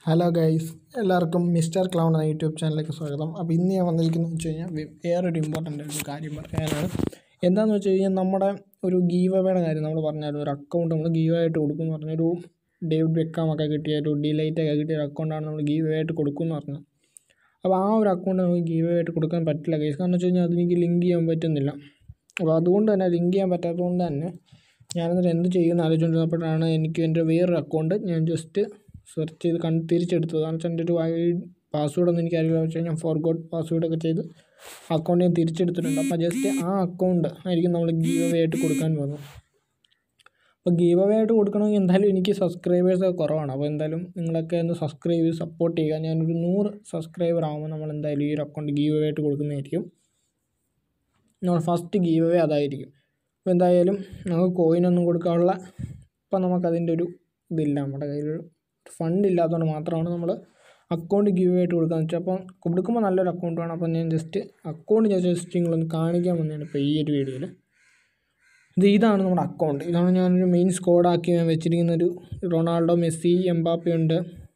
hello guys എല്ലാവർക്കും mister clown എന്ന YouTube ചാനലിലേക്ക് സ്വാഗതം അപ്പോൾ ഇന്ന് ഞാൻ വന്നിരിക്കുന്നത് വെച്ച് കഴിഞ്ഞാൽ വേ- വേറൊരു ഇമ്പോർട്ടൻ്റ് ഒരു കാര്യം പറയാനാണ് എന്താണെന്ന് വെച്ച് കഴിഞ്ഞാൽ നമ്മുടെ ഒരു ഗീവ് അവയുടെ കാര്യം നമ്മൾ പറഞ്ഞായിരുന്നു ഒരു അക്കൗണ്ട് നമ്മൾ ഗീവ് ആയിട്ട് കൊടുക്കും എന്ന് പറഞ്ഞൊരു ഡേവിഡ് ബെക്കാം ഒക്കെ കിട്ടിയ ഒരു ഡിലൈറ്റ് ഒക്കെ കിട്ടിയ ഒരു അക്കൗണ്ടാണ് നമ്മൾ ഗീവ് ആയിട്ട് കൊടുക്കും എന്ന് പറഞ്ഞത് അപ്പോൾ ആ ഒരു അക്കൗണ്ട് നമുക്ക് ഗീവ് ആയിട്ട് കൊടുക്കാൻ പറ്റില്ല ഗൈസ് കാരണം വെച്ച് കഴിഞ്ഞാൽ അതെനിക്ക് ലിങ്ക് ചെയ്യാൻ പറ്റുന്നില്ല അപ്പോൾ അതുകൊണ്ട് തന്നെ ലിങ്ക് ചെയ്യാൻ പറ്റാത്തതുകൊണ്ട് തന്നെ ഞാനെന്നിട്ട് എന്ത് ചെയ്യുമെന്ന് ആലോചിച്ചുകൊണ്ടിരുന്നപ്പോഴാണ് എനിക്ക് എൻ്റെ വേറൊരു അക്കൗണ്ട് ഞാൻ ജസ്റ്റ് സെർച്ച് ചെയ്ത് കണ്ട് തിരിച്ചെടുത്തത് കാരണം വെച്ചാൽ എൻ്റെ ഒരു ഐ പാസ്വേഡ് ഒന്നും എനിക്കറിയില്ല പക്ഷേ ഞാൻ ഫോർഗോട്ട് പാസ്വേഡ് ഒക്കെ ചെയ്ത് അക്കൗണ്ട് ഞാൻ തിരിച്ചെടുത്തിട്ടുണ്ട് അപ്പോൾ ജസ്റ്റ് ആ അക്കൗണ്ട് ആയിരിക്കും നമ്മൾ ഗീവ് അവേ ആയിട്ട് കൊടുക്കാൻ പോകുന്നത് അപ്പോൾ ഗീവ് അവേ ആയിട്ട് കൊടുക്കണമെങ്കിൽ എന്തായാലും എനിക്ക് സബ്സ്ക്രൈബേഴ്സ് ഒക്കെ കുറവാണ് അപ്പോൾ എന്തായാലും നിങ്ങളൊക്കെ ഒന്ന് സബ്സ്ക്രൈബ് ചെയ്ത് സപ്പോർട്ട് ചെയ്യുക ഞാനൊരു നൂറ് സബ്സ്ക്രൈബർ ആകുമ്പോൾ നമ്മൾ എന്തായാലും ഈ ഒരു അക്കൗണ്ട് ഗീവ് അവേ ആയിട്ട് കൊടുക്കുന്നതായിരിക്കും നമ്മൾ ഫസ്റ്റ് ഗീവ് അവേ അതായിരിക്കും അപ്പോൾ എന്തായാലും നമുക്ക് കോയിനൊന്നും കൊടുക്കാനുള്ള ഇപ്പം നമുക്കതിൻ്റെ ഒരു ഇതില്ല നമ്മുടെ കയ്യിലൊരു ഫണ്ട് ഇല്ലാത്തതുകൊണ്ട് മാത്രമാണ് നമ്മൾ അക്കൗണ്ട് ഗീവ് ആയിട്ട് കൊടുക്കാന്ന് വെച്ചാൽ അപ്പം കൊടുക്കുമ്പോൾ നല്ലൊരു അക്കൗണ്ട് വേണം അപ്പം ഞാൻ ജസ്റ്റ് അക്കൗണ്ട് ഞാൻ ജസ്റ്റ് നിങ്ങളൊന്ന് കാണിക്കാൻ വന്നതാണ് ഇപ്പോൾ ഈ ഒരു വീഡിയോയിൽ ഇത് ഇതാണ് നമ്മുടെ അക്കൗണ്ട് ഇതാണ് ഞാനൊരു മെയിൻ സ്ക്വാഡാക്കി ഞാൻ വെച്ചിരിക്കുന്ന ഒരു റൊണാൾഡോ മെസ്സി എംബാപ്പി ഉണ്ട്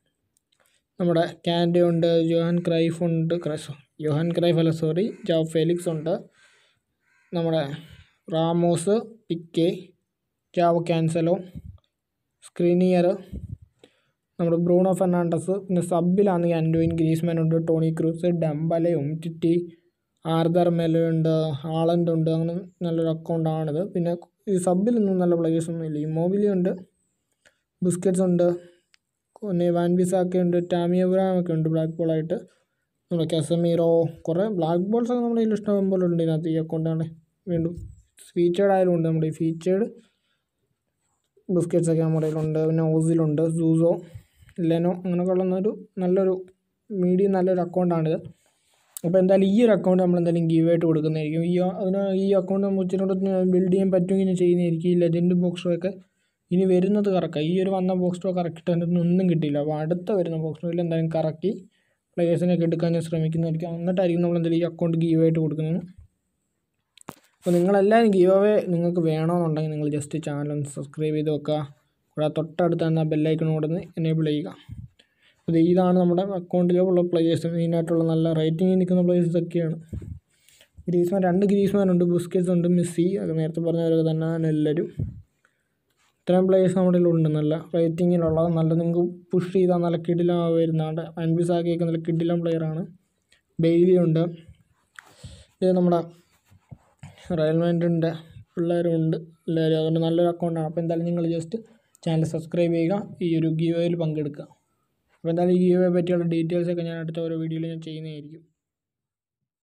നമ്മുടെ കാൻഡെ ഉണ്ട് ജോഹാൻ ക്രൈഫ് ഉണ്ട് ക്രൈഫ് ജോഹാൻ ക്രൈഫ് അല്ല സോറി ജോ ഫെലിക്സ് ഉണ്ട് നമ്മുടെ റാമോസ് പിക്കെ ജാവോ ക്യാൻസലോ സ്ക്രീനിയർ നമ്മുടെ ബ്രൂണോ ഫെർണാണ്ടസ് പിന്നെ സബിലാണെങ്കിൽ ആൻഡോയിൻ ഗ്രീസ്മാൻ ഉണ്ട് Toni Kroos Dembele Umtiti Arthur Melo ഉണ്ട് ഹാളൻഡ് ഉണ്ട് അങ്ങനെ നല്ലൊരു അക്കൗണ്ടാണിത് പിന്നെ ഈ സബിലൊന്നും നല്ല പ്ലേയേഴ്സ് ഒന്നും ഇല്ല ഇമോബിലി ഉണ്ട് ബിസ്ക്കറ്റ്സ് ഉണ്ട് പിന്നെ വാൻ ബിസാക്കെ ഉണ്ട് ടാമി എബ്രാം ഒക്കെ ഉണ്ട് ബ്ലാക്ക് ബോളായിട്ട് നമ്മുടെ കസമീറോ കുറേ ബ്ലാക്ക് ബോൾസ് ഒക്കെ നമ്മുടെ കയ്യിൽ ഇഷ്ടം പോലെ ഉണ്ട് ഇതിനകത്ത് ഈ അക്കൗണ്ടാണ് വീണ്ടും ഫീച്ചേർഡ് ആയാലും ഉണ്ട് നമ്മുടെ ഈ ഫീച്ചേർഡ് ബിസ്ക്കറ്റ്സ് ഒക്കെ നമ്മുടെ കയ്യിലുണ്ട് പിന്നെ ഓസിലുണ്ട് സൂസോ ലെനോ അങ്ങനെയൊക്കെ ഉള്ള ഒരു നല്ലൊരു മീഡിയം നല്ലൊരു അക്കൗണ്ടാണിത് അപ്പോൾ എന്തായാലും ഈ ഒരു അക്കൗണ്ട് നമ്മൾ എന്തായാലും ഗീവ് ആയിട്ട് കൊടുക്കുന്നതായിരിക്കും ഈ അതിന് ഈ അക്കൗണ്ട് നമ്മൾ ഇച്ചിരി കൂടെ ബിൽഡ് ചെയ്യാൻ പറ്റുമെങ്കിൽ ഞാൻ ചെയ്യുന്നതായിരിക്കും ഈ ലെജൻഡ് ബോക്സ് ഒക്കെ ഇനി വരുന്നത് കറക്കാം ഈ ഒരു വന്ന ബോക്സ് ടോ കറക്റ്റ് അതിനകത്ത് ഒന്നും കിട്ടിയില്ല അപ്പോൾ അടുത്ത വരുന്ന ബോക്സ് ടോയിൽ എന്തായാലും കറക്കി പ്ലേയേഴ്സിനൊക്കെ എടുക്കാൻ ഞാൻ ശ്രമിക്കുന്നതായിരിക്കും എന്നിട്ടായിരിക്കും നമ്മൾ എന്തായാലും ഈ അക്കൗണ്ട് ഗീവ് ആയിട്ട് കൊടുക്കുന്നത് അപ്പോൾ നിങ്ങളെല്ലാവരും ഗീവ് അവേ നിങ്ങൾക്ക് വേണമെന്നുണ്ടെങ്കിൽ നിങ്ങൾ ജസ്റ്റ് ചാനൽ ഒന്ന് സബ്സ്ക്രൈബ് ചെയ്ത് വെക്കുക കൂടാതെ തൊട്ടടുത്ത് തന്നെ ആ ബെല്ലൈക്കൺ കൂടെ ഒന്ന് എനേബിൾ ചെയ്യുക അപ്പോൾ ഇതാണ് നമ്മുടെ അക്കൗണ്ടിലുള്ള പ്ലേയേഴ്സ് മെയിനായിട്ടുള്ള നല്ല റേറ്റിംഗിൽ നിൽക്കുന്ന പ്ലേയേഴ്സ് ഒക്കെയാണ് ഗ്രീസ്മാൻ രണ്ട് ഗ്രീസ്മാൻ ഉണ്ട് ബുസ്കറ്റ്സ് ഉണ്ട് മെസ്സി അത് നേരത്തെ പറഞ്ഞവരൊക്കെ തന്നെയാണ് എല്ലാവരും ഇത്രയും പ്ലേയേഴ്സ് നമ്മുടെ ഉണ്ട് നല്ല റേറ്റിങ്ങിലുള്ള നല്ല നിങ്ങൾക്ക് പുഷ് ചെയ്താൽ നല്ല കിടിലം വരുന്നുണ്ട് അൻബിസാക്കിയൊക്കെ നല്ല കിടിലം പ്ലെയറാണ് ബെയിലി ഉണ്ട് ഇത് നമ്മുടെ റയൽ മാൻഡ്രിഡിൻ്റെ പിള്ളേരും ഉണ്ട് എല്ലാവരും അതുകൊണ്ട് നല്ലൊരു അക്കൗണ്ടാണ് അപ്പോൾ എന്തായാലും നിങ്ങൾ ജസ്റ്റ് ചാനൽ സബ്സ്ക്രൈബ് ചെയ്യുക ഈ ഒരു ഗീവയിൽ പങ്കെടുക്കുക അപ്പോൾ എന്തായാലും ഈ ഗീവയെ പറ്റിയുള്ള ഡീറ്റെയിൽസ് ഒക്കെ ഞാൻ അടുത്ത ഓരോ വീഡിയോയിൽ ഞാൻ ചെയ്യുന്നതായിരിക്കും